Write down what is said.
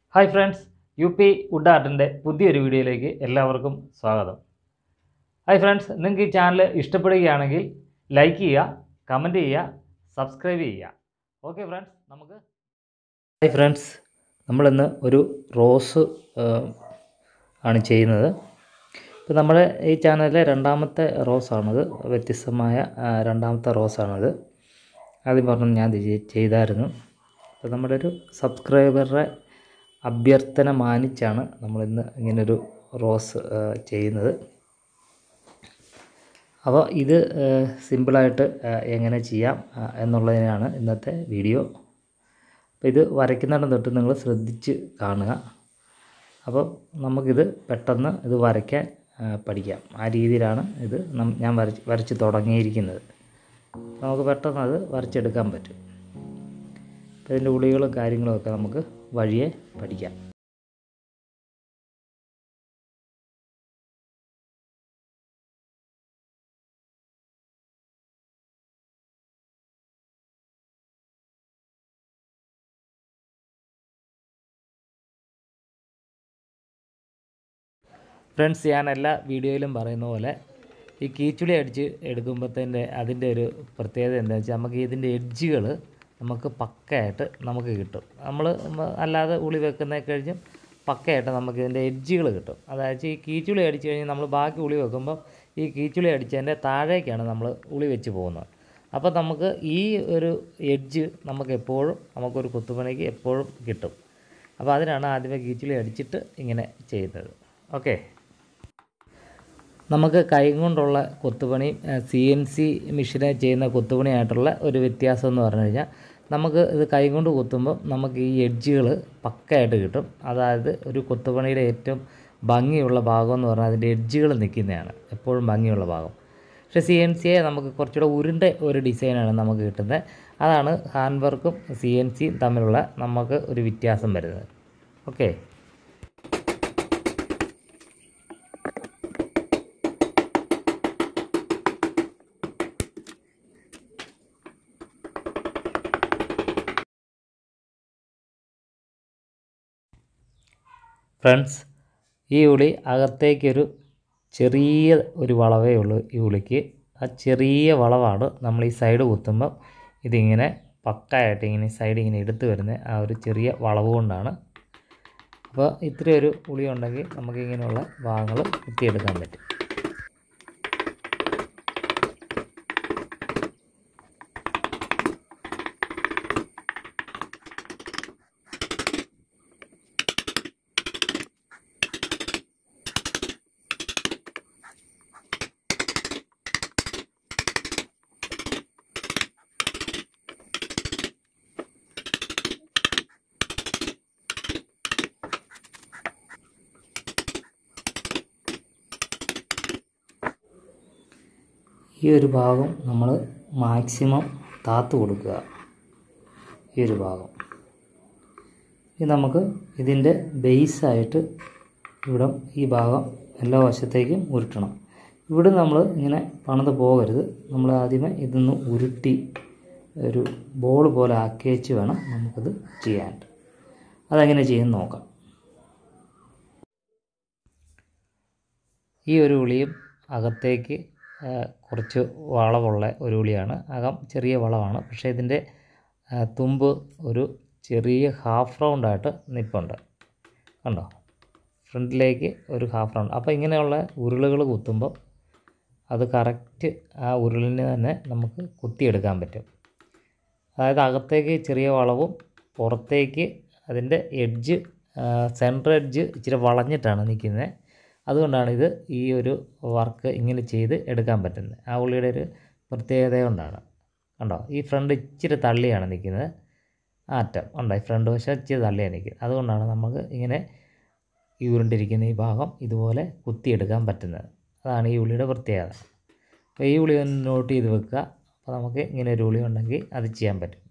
hi friends U P wood ആർട്ടിൻ്റെ പുതിയൊരു വീഡിയോയിലേക്ക് എല്ലാവർക്കും സ്വാഗതം ഹായ് ഫ്രണ്ട്സ് നിങ്ങൾക്ക് ഈ ചാനൽ ഇഷ്ടപ്പെടുകയാണെങ്കിൽ ലൈക്ക് ചെയ്യുക കമൻറ്റ് ചെയ്യുക സബ്സ്ക്രൈബ് ചെയ്യുക ഓക്കെ ഫ്രണ്ട്സ് നമുക്ക് ഹായ് ഫ്രണ്ട്സ് നമ്മളിന്ന് ഒരു റോസ് ആണ് ചെയ്യുന്നത് ഇപ്പോൾ നമ്മുടെ ഈ ചാനലിലെ രണ്ടാമത്തെ റോസാണിത് വ്യത്യസ്തമായ ആ, രണ്ടാമത്തെ റോസാണിത് ആദ്യം പറഞ്ഞു ഞാൻ ഇത് ചെയ്- ചെയ്തായിരുന്നു അപ്പോൾ നമ്മുടെ ഒരു സബ്സ്ക്രൈബറുടെ അഭ്യർത്ഥന മാനിച്ചാണ് നമ്മളിന്ന് ഇങ്ങനൊരു റോസ് ആ, ചെയ്യുന്നത് അപ്പോൾ ഇത് ആ, സിമ്പിളായിട്ട് ആ, എങ്ങനെ ചെയ്യാം ആ, എന്നുള്ളതിനാണ് ഇന്നത്തെ വീഡിയോ അപ്പോൾ ഇത് വരയ്ക്കുന്നിടം തൊട്ട് നിങ്ങൾ ശ്രദ്ധിച്ച് കാണുക അപ്പോൾ നമുക്കിത് പെട്ടെന്ന് ഇത് വരയ്ക്കാൻ ആ, പഠിക്കാം ആ രീതിയിലാണ് ഇത് നം- ഞാൻ വരച്ച് വരച്ച് തുടങ്ങിയിരിക്കുന്നത് നമുക്ക് പെട്ടെന്ന് അത് വരച്ചെടുക്കാൻ പറ്റും അപ്പോൾ ഇതിൻ്റെ ഉളികളും കാര്യങ്ങളും ഒക്കെ നമുക്ക് വഴിയെ പഠിക്കാം ഫ്രണ്ട്സ് ഞാൻ എല്ലാ വീഡിയോയിലും പറയുന്ന പോലെ ഈ കീച്ചുളി അടിച്ച് എടുക്കുമ്പോഴത്തേൻ്റെ അതിൻ്റെ ഒരു പ്രത്യേകത എന്താണെന്ന് വെച്ചാൽ നമുക്ക് ഇതിൻ്റെ എഡ്ജുകൾ നമുക്ക് പക്കയായിട്ട് നമുക്ക് കിട്ടും നമ്മൾ അല്ലാതെ ഉളി വെക്കുന്ന കഴിഞ്ഞ് പക്കയായിട്ട് നമുക്ക് ഇതിൻ്റെ എഡ്ജുകൾ കിട്ടും അതായത് ഈ കീച്ചുളി അടിച്ച് കഴിഞ്ഞ് നമ്മൾ ബാക്കി ഉളി വെക്കുമ്പോൾ ഈ കീച്ചുളി അടിച്ചതിൻ്റെ താഴേക്കാണ് നമ്മൾ ഉളി വെച്ച് പോകുന്നത് അപ്പോൾ നമുക്ക് ഈ ഒരു എഡ്ജ് നമുക്ക് എപ്പോഴും നമുക്കൊരു കുത്തുപണിക്ക് എപ്പോഴും കിട്ടും അപ്പോൾ അതിനാണ് ആദ്യമേ കീച്ചുളി അടിച്ചിട്ട് ഇങ്ങനെ ചെയ്യുന്നത് ഓക്കെ നമുക്ക് കൈ കൊണ്ടുള്ള കൊത്തുപണി സി എൻ സി മെഷീനെ ചെയ്യുന്ന കൊത്തുപണിയായിട്ടുള്ള ഒരു വ്യത്യാസം എന്ന് പറഞ്ഞു കഴിഞ്ഞാൽ നമുക്ക് ഇത് കൈ കൊണ്ട് കുത്തുമ്പോൾ നമുക്ക് ഈ എഡ്ജുകൾ പക്കയായിട്ട് കിട്ടും അതായത് ഒരു കൊത്തുപണിയുടെ ഏറ്റവും ഭംഗിയുള്ള ഭാഗം എന്ന് പറഞ്ഞാൽ അതിൻ്റെ എഡ്ജുകൾ നിൽക്കുന്നതാണ് എപ്പോഴും ഭംഗിയുള്ള ഭാഗം പക്ഷേ സി എൻ സിയെ നമുക്ക് കുറച്ചുകൂടെ ഉരുണ്ട ഒരു ഡിസൈനാണ് നമുക്ക് കിട്ടുന്നത് അതാണ് ഹാൻഡ് വർക്കും സി എൻ സിയും തമ്മിലുള്ള നമുക്ക് ഒരു വ്യത്യാസം വരുന്നത് ഓക്കെ ഫ്രണ്ട്സ് ഈ ഉളി അകത്തേക്കൊരു ചെറിയ ഒരു വളവേ ഉള്ളൂ ഈ ഉളിക്ക് ആ ചെറിയ വളവാണ് നമ്മൾ ഈ സൈഡ് കുത്തുമ്പോൾ ഇതിങ്ങനെ പക്കായിട്ട് ഇങ്ങനെ സൈഡ് ഇങ്ങനെ എടുത്തു വരുന്ന ആ ഒരു ചെറിയ വളവ് കൊണ്ടാണ് അപ്പോൾ ഇത്രയും ഒരു ഉളി ഉണ്ടെങ്കിൽ നമുക്ക് ഇങ്ങനെയുള്ള ഭാഗങ്ങൾ കുത്തിയെടുക്കാൻ പറ്റും ഈ ഒരു ഭാഗം നമ്മൾ മാക്സിമം താത്ത് കൊടുക്കുക ഈ ഒരു ഭാഗം ഇത് നമുക്ക് ഇതിൻ്റെ ബേസായിട്ട് ഇവിടെ ഈ ഭാഗം എല്ലാ വശത്തേക്കും ഉരുട്ടണം ഇവിടെ നമ്മൾ ഇങ്ങനെ പണിത് പോകരുത് നമ്മൾ ആദ്യമേ ഇതൊന്ന് ഉരുട്ടി ഒരു ബോൾ പോലെ ആക്കി വെച്ച് വേണം നമുക്കത് ചെയ്യാൻ അതെങ്ങനെ ചെയ്യുമെന്ന് നോക്കാം ഈ ഒരു ഉളിയും അകത്തേക്ക് ആ, കുറച്ച് വളവുള്ള ഒരു ഉളിയാണ് അകം ചെറിയ വളവാണ് പക്ഷേ ഇതിൻ്റെ ആ, തുമ്പ് ഒരു ചെറിയ ഹാഫ് റൗണ്ടായിട്ട് നിൽപ്പുണ്ട് കണ്ടോ ഫ്രണ്ടിലേക്ക് ഒരു ഹാഫ് റൗണ്ട് അപ്പോൾ ഇങ്ങനെയുള്ള ഉരുളുകൾ കുത്തുമ്പോൾ അത് കറക്റ്റ് ആ ഉരുളിന് തന്നെ നമുക്ക് കുത്തിയെടുക്കാൻ പറ്റും അതായത് അകത്തേക്ക് ചെറിയ വളവും പുറത്തേക്ക് അതിൻ്റെ എഡ്ജ് സെൻറ്റർ എഡ്ജ് ഇച്ചിരി വളഞ്ഞിട്ടാണ് നിൽക്കുന്നത് അതുകൊണ്ടാണ് ഇത് ഈ ഒരു വർക്ക് ഇങ്ങനെ ചെയ്ത് എടുക്കാൻ പറ്റുന്നത് ആ ഉള്ളിയുടെ ഒരു പ്രത്യേകത കൊണ്ടാണ് കണ്ടോ ഈ ഫ്രണ്ട് ഇച്ചിരി തള്ളിയാണ് നിൽക്കുന്നത് ആ അറ്റം ഉണ്ടോ ഈ ഫ്രണ്ട് വശം ഇച്ചിരി തള്ളിയാണ് നിൽക്കുന്നത് അതുകൊണ്ടാണ് നമുക്ക് ഇങ്ങനെ ഈ ഉരുണ്ടിരിക്കുന്ന ഈ ഭാഗം ഇതുപോലെ കുത്തിയെടുക്കാൻ പറ്റുന്നത് അതാണ് ഈ ഉള്ളിയുടെ പ്രത്യേകത അപ്പോൾ ഈ ഉളി ഒന്ന് നോട്ട് ചെയ്ത് വെക്കുക അപ്പോൾ നമുക്ക് ഇങ്ങനെ ഒരു ഉളി ഉണ്ടെങ്കിൽ അത് ചെയ്യാൻ പറ്റും